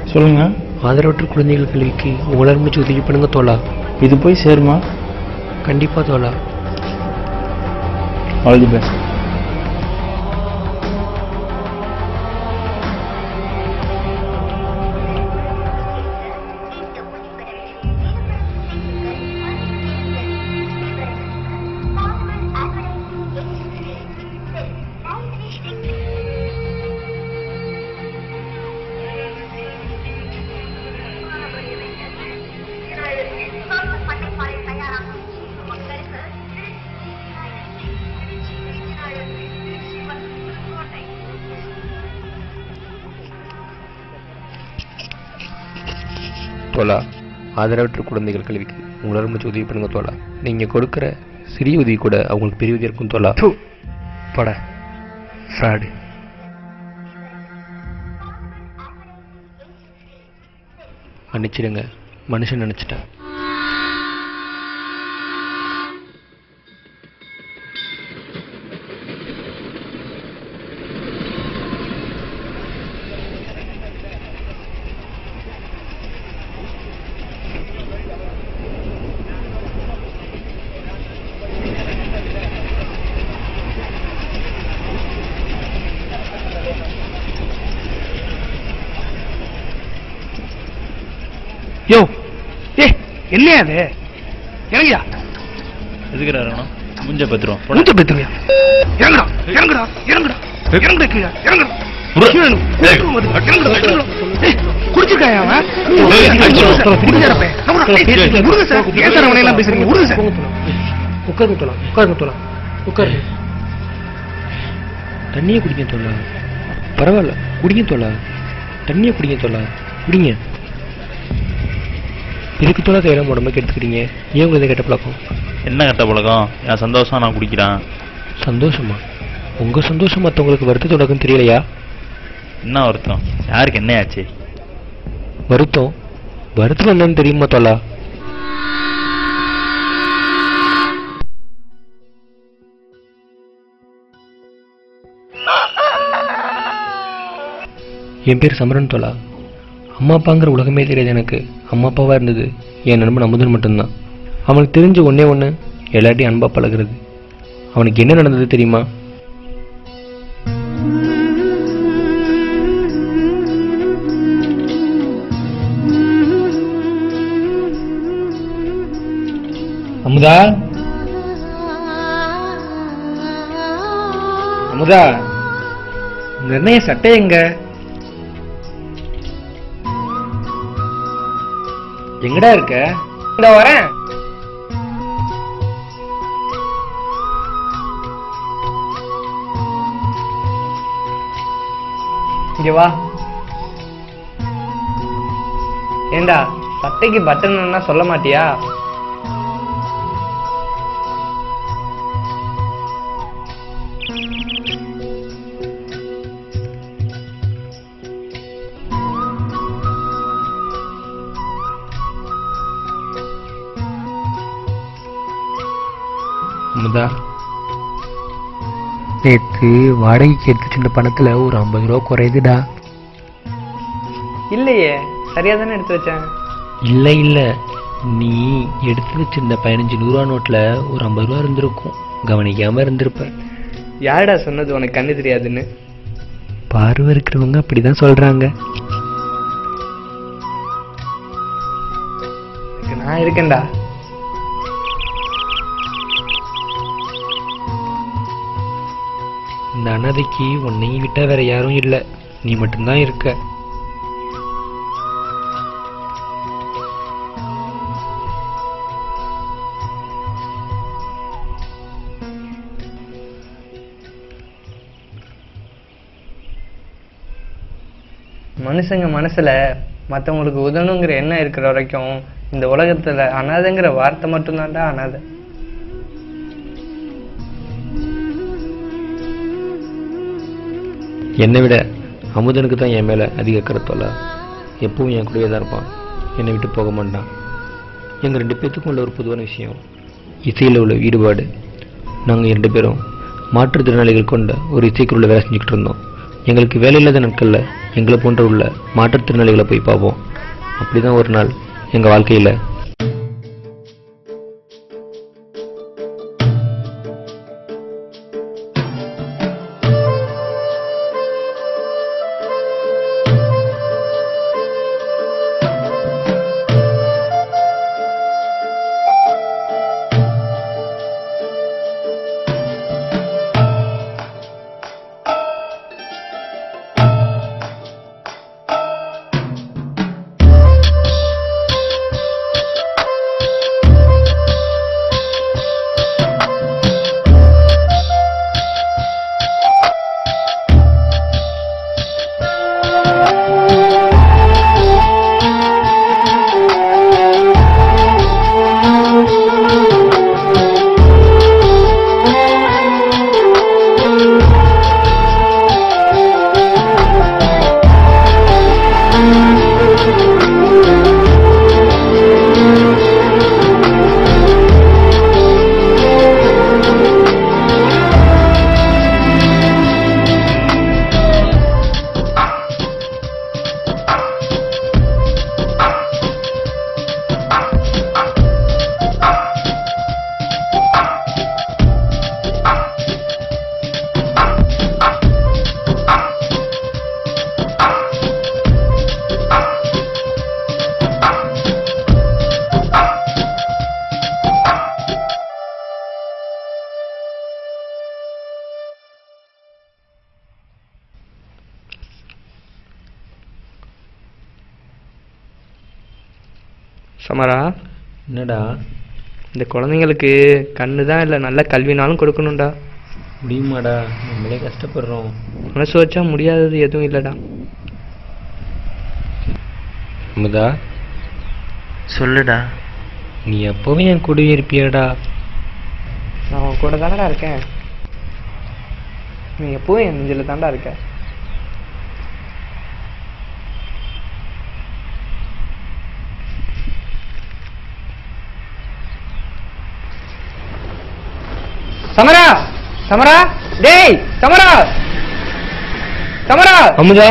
சொல்லுங்க ஆதரவற்ற குழந்தைகள் கல்விக்கு உங்களால் முடிச்சு உதவி பண்ணுங்க தோழா இது போய் சேருமா கண்டிப்பா தோழா ஆல் தி பெஸ்ட் தோழா ஆதரவற்ற குழந்தைகள் கல்விக்கு உங்களால் முடிச்சு உதவி பண்ணுங்க தோழா நீங்க கொடுக்குற சிறிய உதவி கூட அவங்களுக்கு பெரிய உதவி இருக்கும் தோழா பட ஃப்ராடு மன்னிச்சிடுங்க மனுஷன் நினைச்சிட்டேன் யோ ஏ என்னையா அது இறங்கியா எதுக்குடா இருக்கணும் முஞ்ச பத்துருவோம் மூஞ்ச பெத்துமையா இறங்குடா இறங்குடா இறங்குடா இறங்குடா கீழே இறங்குடா கீழே இறங்கு. குறுக்கு வருது. இறங்குடா, இறங்குடா. ஏய், குடிச்சிருக்காயா அவன்? ஏய், குடிச்சிருக்கா சார், குடிச்சிருக்கா பையன். நம்புடா. ஏய், விடுங்க சார். ஏன் சார் அவனை எல்லாம் பேசுறீங்க? விடுங்க சார். உட்காருங்க தோழா உட்காருங்க தோழா உட்காருங்க தண்ணியை குடிங்க தோழா பரவாயில்ல குடிங்க தோழா தண்ணியை குடிங்க தோழா குடிங்க இதுக்கு தோழா கையில உடம்புக்கு எடுத்துக்கிறீங்க ஏன் உங்களுக்கு கெட்ட பழக்கம் என்ன கட்ட பழக்கம் என் சந்தோஷம் நான் குடிக்கிறேன் சந்தோஷமா உங்க சந்தோஷம் மற்றவங்களுக்கு வருத்தத்தோட இருக்குன்னு தெரியலையா என்ன வருத்தம் யாருக்கு என்ன ஆச்சு வருத்தம் வருத்தம் என்னன்னு தெரியுமா தோழா என் பேர் சமரன் தோழா அம்மா அப்பாங்கிற உலகமே தெரியாது எனக்கு அம்மா அப்பாவா இருந்தது என் நண்பன் அமுதன் மட்டும்தான் அவனுக்கு தெரிஞ்ச ஒண்ணே ஒன்று எல்லாத்தையும் அன்பா பழகுறது அவனுக்கு என்ன நடந்தது தெரியுமா அமுதா அமுதா நிர்ணய சட்டை எங்க எங்கடா இருக்க இந்த வரேன் இங்க வா ஏண்டா சட்டைக்கு பட்டன் சொல்ல மாட்டியா அமுதா நேத்து வாடகைக்கு எடுத்து சென்ற பணத்துல ஒரு ஐம்பது ரூபா குறையுதுடா இல்லையே சரியா தானே எடுத்து வச்சேன் இல்ல இல்ல நீ எடுத்து வச்சிருந்த பதினஞ்சு நூறுவா நோட்ல ஒரு ஐம்பது ரூபா இருந்திருக்கும் கவனிக்காம இருந்திருப்ப யாருடா சொன்னது உனக்கு கண்ணு தெரியாதுன்னு பார்வை இருக்கிறவங்க அப்படிதான் சொல்றாங்க நான் இருக்கேன்டா இந்த அனாதைக்கு உன்னையும் விட்டா வேற யாரும் இல்ல நீ மட்டும்தான் இருக்க மனுஷங்க மனசுல மத்தவங்களுக்கு உதவணுங்கிற எண்ணம் இருக்கிற வரைக்கும் இந்த உலகத்துல அனாதைங்கிற வார்த்தை மட்டும்தான்டா அனாதை என்னை விட அமுதனுக்கு தான் என் மேல அதிக கருத்தோல எப்பவும் என் கூடவே தான் இருப்பான் என்னை விட்டு போக மாட்டான் எங்க ரெண்டு பேத்துக்கும் உள்ள ஒரு பொதுவான விஷயம் இசையில் உள்ள ஈடுபாடு நாங்கள் ரெண்டு பேரும் மாற்றுத்திறனாளிகள் கொண்ட ஒரு இசைக்குள்ள வேலை செஞ்சுக்கிட்டு இருந்தோம் எங்களுக்கு வேலை இல்லாத நாட்களில் எங்களை போன்ற உள்ள மாற்றுத்திறனாளிகளை போய் பார்ப்போம் அப்படிதான் ஒரு நாள் எங்கள் வாழ்க்கையில் சமரா என்னடா இந்த குழந்தைங்களுக்கு கண்ணு தான் இல்லை நல்ல கல்வினாலும் கொடுக்கணும்டா முடியுமாடா நம்மளே கஷ்டப்படுறோம் மனசு வச்சா முடியாதது எதுவும் இல்லைடா அமுதா சொல்லுடா நீ எப்பவும் என் கூடவே இருப்பியடா நான் உன் கூட தானடா இருக்கேன் நீ எப்பவும் என் நெஞ்சில் தான்டா இருக்க சமரா சமரா டேய் சமரா சமரா அமுதா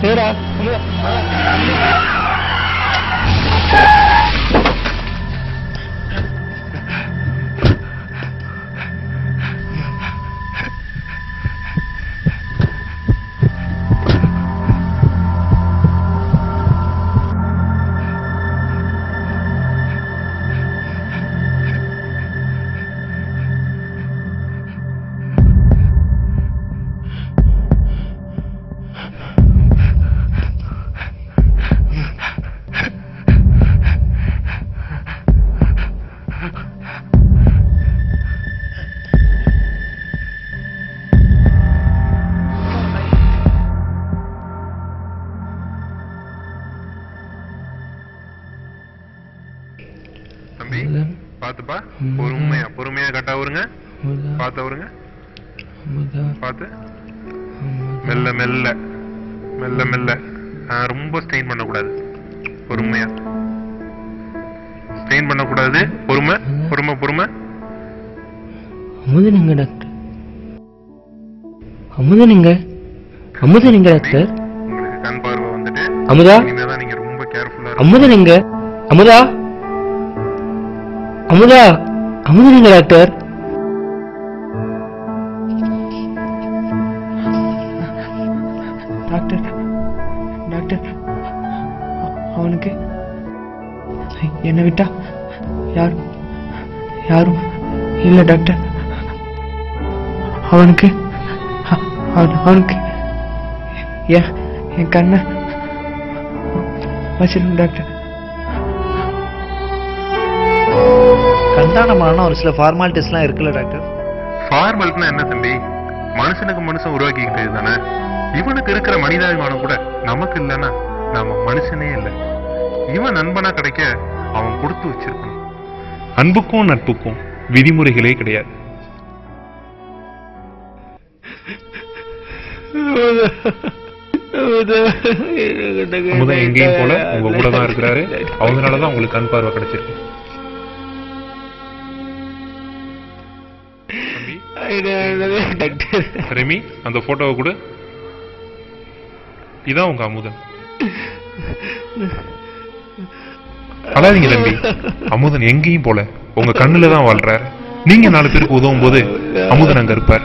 தம்பி பாத்துப்பா பொறுமையா பொறுமையா கட்டா வருங்க பாத்து வருங்க பாத்து மெல்ல மெல்ல மெல்ல மெல்ல ஆ, ரொம்ப ஸ்ட்ரெயின் பண்ணக்கூடாது பொறுமையா ஸ்ட்ரெயின் பண்ணக்கூடாது பொறுமை பொறுமை பொறுமை அமுதன் எங்க டாக்டர் அமுதன் எங்க அமுதன் எங்க டாக்டர் உங்களுக்கு கண் பார்வை வந்துட்டு அமுதா இனிமேதான் நீங்க ரொம்ப கேர்ஃபுல்லா அமுதன் எங்க அமுதா அமுதா அமுதன் எங்க டாக்டர் டாக்டர் டாக்டர் அவனுக்கு என்னை விட்டா யாரும் யாரும் இல்லை டாக்டர் அவனுக்கு அ- அவன் அவனுக்கு என் என் கண்ணை வச்சிருங்க டாக்டர் கண்தானமான ஒரு சில ஃபார்மாலிட்டிஸ்லாம் இருக்குல்ல டாக்டர் ஃபார்மல்னா என்ன தம்பி மனுஷனுக்கு மனுஷன் உருவாக்கிக்கிட்டது தானே இவனுக்கு இருக்கிற மனிதாபிமானம் கூட நமக்கு இல்லைன்னா நாம மனுஷனே இல்லை இவன் நண்பனா கிடைக்க அவன் கொடுத்து வச்சிருக்கணும் அன்புக்கும் நட்புக்கும் விதிமுறைகளே கிடையாது அமுதா எங்கேயும் போல உங்க கூட தான் இருக்கிறாரு அவங்களாலதான் உங்களுக்கு கண் பார்வை கிடைச்சிருக்கு தம்பி, ரெமி அந்த போட்டோவை கொடு இதான் உங்க அமுதன் அழாதீங்க தம்பி அமுதன் எங்கேயும் போல உங்க கண்ணுல தான் வாழ்றாரு நீங்க நாலு பேருக்கு உதவும் போது அமுதன் அங்க இருப்பார்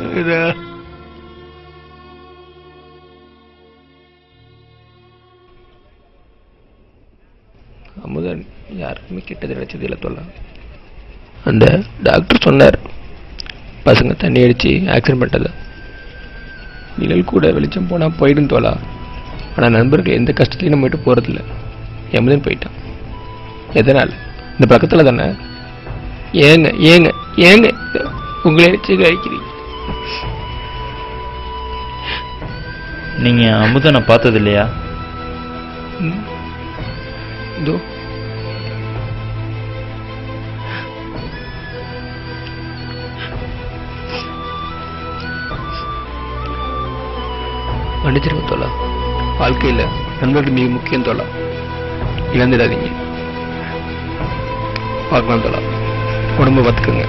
அமுதன் யாருக்குமே கெட்டது நினைச்சது இல்லை தொல்ல அந்த டாக்டர் சொன்னார் பசங்க தண்ணி அடித்து ஆக்சிடென்ட் பண்ணிட்டது நிழல் கூட வெளிச்சம் போனால் போயிடும் தோலா ஆனால் நண்பர்கள் எந்த கஷ்டத்தையும் நம்ம விட்டு போகிறதில்ல எமுதன் போயிட்டான் எதனால் இந்த பக்கத்தில் தானே ஏங்க ஏங்க ஏங்க உங்களை அடிச்சு அடிக்கிறீங்க நீங்க அமுதனை பார்த்தது இல்லையா ம். இதோ மன்னிச்சிருங்க தோலா வாழ்க்கையில் நண்பர்கள் மிக முக்கியம் தோலா இழந்துடாதீங்க பார்க்கலாம் தோலா உடம்பு பார்த்துக்குங்க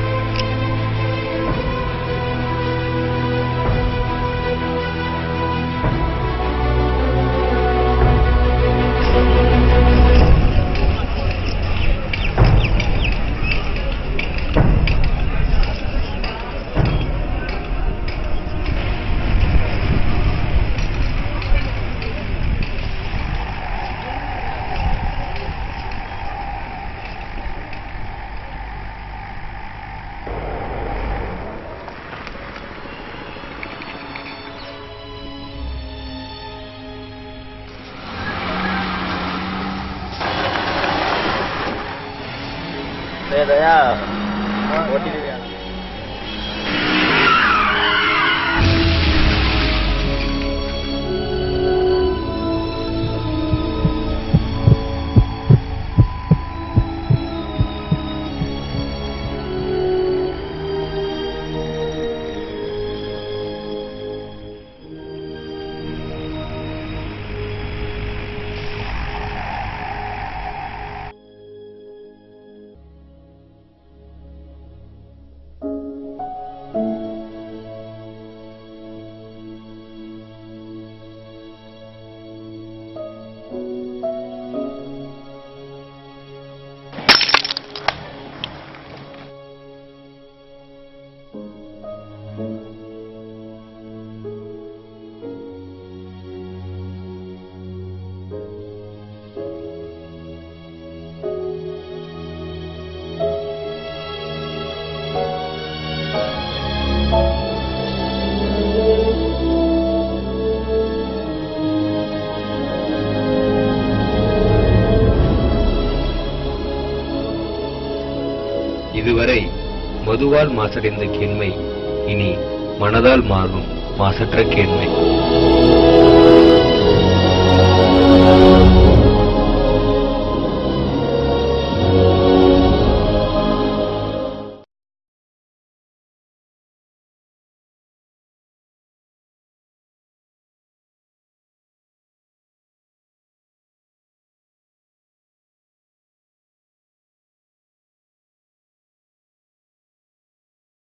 இதுவரை மதுவால் மாசடைந்த கேண்மை இனி மனதால் மாறும் மாசற்ற கேண்மை